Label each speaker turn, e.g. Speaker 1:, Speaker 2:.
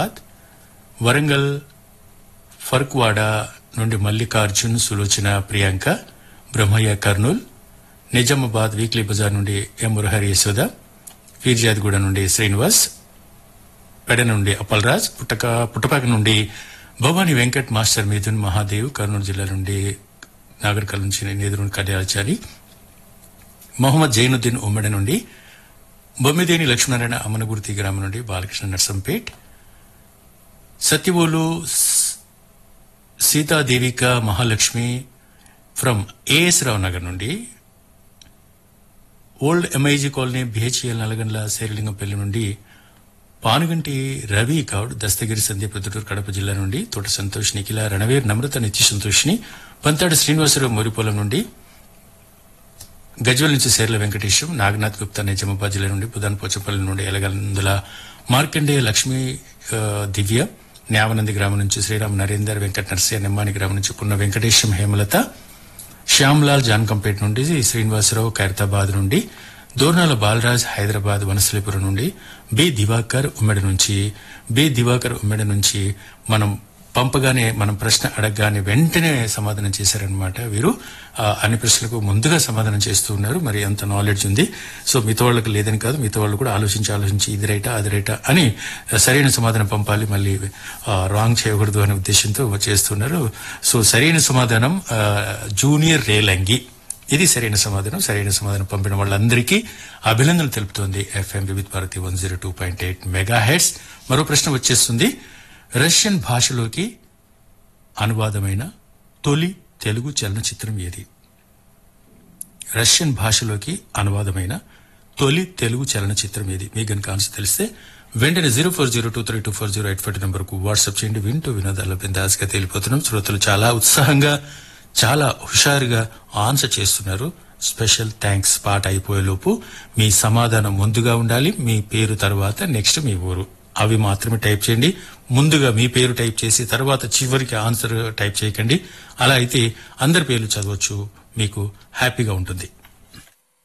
Speaker 1: నిజామాబాద్ వరంగల్ ఫర్క్వాడ నుండి మల్లికార్జున్ సులోచన ప్రియాంక బ్రహ్మయ్య కర్నూల్ నిజామాబాద్ వీక్లీ బజార్ నుండి ఎం మురహరి యశోద ఫీర్జాద్గూడ నుండి శ్రీనివాస్ పెడ నుండి అప్పలరాజ్ పుట్టక పుట్టపాక నుండి భవానీ వెంకట్ మాస్టర్ మిథున్ మహాదేవ్ కర్నూలు జిల్లా నుండి నాగరికల్ నుంచి నేదురుని కళ్యాచారి మొహమ్మద్ జైనుద్దీన్ ఉమ్మడి నుండి బొమ్మిదేని లక్ష్మీనారాయణ అమ్మనగుర్తి గ్రామం నుండి బాలకృష్ణ నర్సంపేట్ సత్యవోలు స్- సీతాదేవిక మహాలక్ష్మి ఫ్రమ్ ఏఎస్ రావు నగర్ నుండి old MIG colony BHEL Nalgandla Serilingampally నుండి పానుగంటి రవి గౌడ్ దస్తగిరి సందీప్ ప్రొద్దుటూరు కడప జిల్లా నుండి తోట సంతోష్ నిఖిల రణవీర్ నమ్రత నిత్య సంతోష్ని పంతాడు శ్రీనివాసరావు మోరిపోలం నుండి గజ్వల్ నుంచి సేర్ల వెంకటేశం నాగనాథ్ గుప్తా నిజామాబాద్ జిల్లా నుండి పుదాన్ పోచపల్లి నుండి ఎలగందుల మార్కండేయ లక్ష్మీ ఆ, దివ్య న్యావనంది గ్రామం నుంచి శ్రీరామ్ నరేందర్ వెంకట నరసయ్య నిమ్మాని గ్రామం నుంచి పున్న వెంకటేశం హేమలత శ్యామ్లాల్ జాన్కంపేట్ నుండి శ్రీనివాసరావు ఖైరతాబాద్ నుండి దోర్నాల బాలరాజ్ హైదరాబాద్ వనసలిపురం నుండి బి దివాకర్ ఉమ్మడి నుంచి బి దివాకర్ ఉమ్మడి నుంచి మనం పంపగానే మనం ప్రశ్న అడగగానే వెంటనే సమాధానం చేశారనమాట వీరు ఆ, అన్ని ప్రశ్నలకు ముందుగా సమాధానం చేస్తూ ఉన్నారు మరి అంత నాలెడ్జ్ ఉంది సో మిగతా వాళ్ళకి లేదని కాదు మిగతా వాళ్ళు కూడా ఆలోచించి ఆలోచించి ఇది రైటా అది రైటా అని సరైన సమాధానం పంపాలి మళ్ళీ రాంగ్ చేయకూడదు అనే ఉద్దేశంతో చేస్తున్నారు సో సరైన సమాధానం ఆ, జూనియర్ రేలంగి ఇది సరైన సమాధానం సరైన సమాధానం పంపిన వాళ్ళందరికీ అభినందనలు తెలుపుతోంది FM Vividh Bharati one zero two point eight mega heads మరో ప్రశ్న వచ్చేస్తుంది రష్యన్ భాషలోకి అనువాదమైన తొలి తెలుగు చలనచిత్రం ఏది రష్యన్ భాషలోకి అనువాదమైన తొలి తెలుగు చలనచిత్రం ఏది మీకు గనుక ఆన్సర్ తెలిస్తే వెంటనే zero four zero two three two four zero eight five నంబర్కు వాట్సాప్ చేయండి వింటూ వినోదాల బిందాస్గా తేలిపోతున్నాం శ్రోతలు చాలా ఉత్సాహంగా చాలా హుషారుగా ఆన్సర్ చేస్తున్నారు స్పెషల్ థ్యాంక్స్ పాట అయిపోయేలోపు మీ సమాధానం ముందుగా ఉండాలి మీ పేరు తర్వాత నెక్స్ట్ మీ ఊరు అవి మాత్రమే టైప్ చేయండి ముందుగా మీ పేరు టైప్ చేసి తర్వాత చివరికి ఆన్సర్ టైప్ చేయకండి అలా అయితే అందరి పేర్లు చదవచ్చు మీకు హ్యాపీగా ఉంటుంది